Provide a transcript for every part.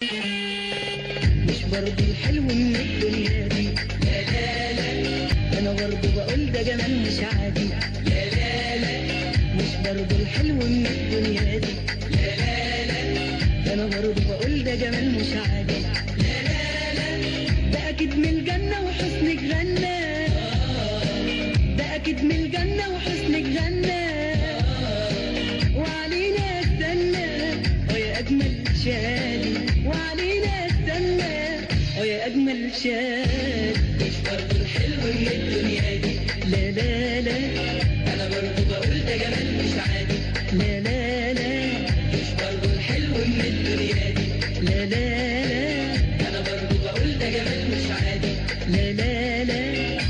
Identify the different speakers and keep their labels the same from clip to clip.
Speaker 1: مش برضه الحلو من الدنيا دي لا لا لا انا برضه بقول ده جمال مش عادي لا لا لا مش برضه الحلو من الدنيا دي لا لا لا انا برضه بقول ده جمال مش عادي لا لا لا ده اكيد من الجنه وحسنك غنى ده اكيد من الجنه وحسنك غنى وعلينا استنى ويا اجمل شادي وعلينا استنى ويا اجمل شادي مش برضه الحلو من الدنيا دي لا لا لا انا برضه بقول ده جمال مش عادي لا لا لا مش برضه الحلو من الدنيا دي لا لا لا انا برضه بقول ده جمال مش عادي لا لا لا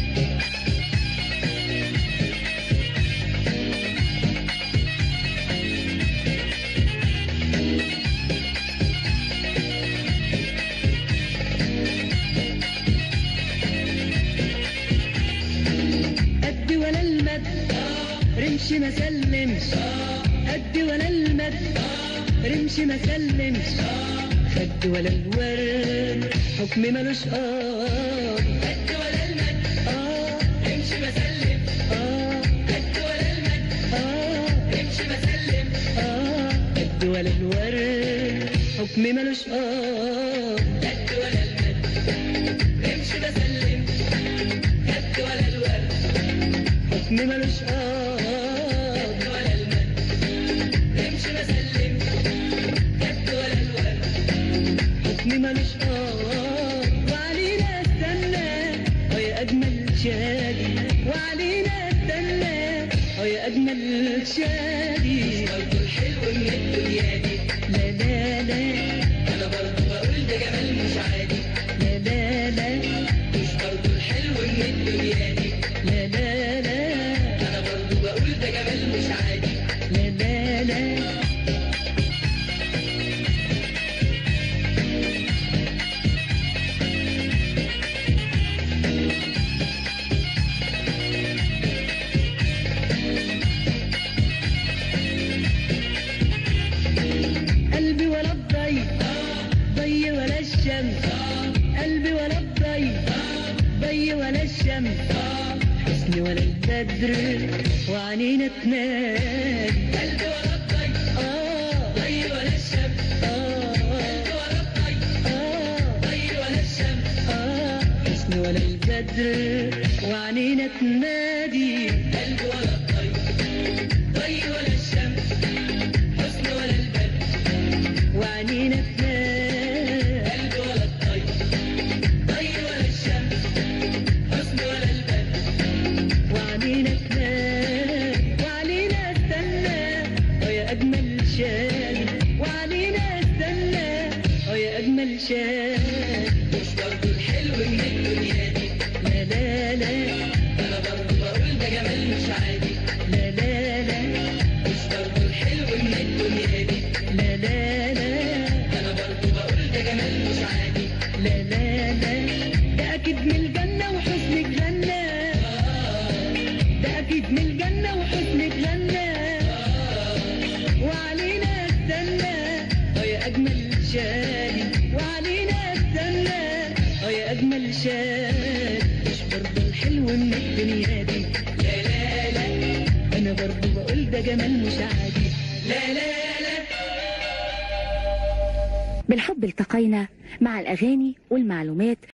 Speaker 1: قد ولا المد رمش ما سلمش قد ولا المد رمش ما سلمش خد ولا الورد حكم ملوش اه قد ولا المد اه رمش ما سلمش اه قد ولا المد اه رمش ما سلمش اه قد ولا الورد حكم ملوش اه قد ولا المد رمش ما سلمش قد ولا الورد حكم ملوش قاد ولا المد امشي ما سلمش قد ولا الورد حكم ملوش قاد وعلينا استنى ويا اجمل شادي وعلينا استنى ويا اجمل شادي برضه الحلو من الدنيا دي لا لا لا انا برضه بقول ده جمال مش عادي لا لا لا مش برضه الحلو من الدنيا دي لا لا لا انا برضه بقول ده جمال مش عادي لا لا لا قلبي ولا الضي ضي ولا الشمس قلبي ولا الضي ضي ولا الشمس حسن ولا البدر وعنينا تنام قلبي ولا الضي اه ضي ولا الشمس اه قلبي ولا الضي اه ضي ولا الشمس اه حسن ولا البدر وعنينا تنادي قلبي ولا الضي ضي ولا الشمس حسن ولا البدر وعنينا تنام قلبي ولا الطيب ضي ولا الشمس حسن ولا البدر وعنينا تنام وعلينا استنى ويا اجمل شادي وعلينا استنى ويا اجمل شادي مش برضه الحلو من الدنيا دي لا لا لا انا برضه بقول ده جمال مش عادي لا لا لا مش برضه الحلو من الدنيا دي لا لا لا انا برضه بقول ده جمال مش عادي لا لا لا ده اكيد من الجنه وحسنك غنى ده اكيد من الجنه وحسنك غنى وعلينا استنى ويا اجمل شادي وعلينا استنى ويا اجمل شادي مش برضه الحلو من الدنيا دي لا لا لا انا برضه بقول ده جمال مش عادي لا لا لا
Speaker 2: بالحب التقينا مع الأغاني والمعلومات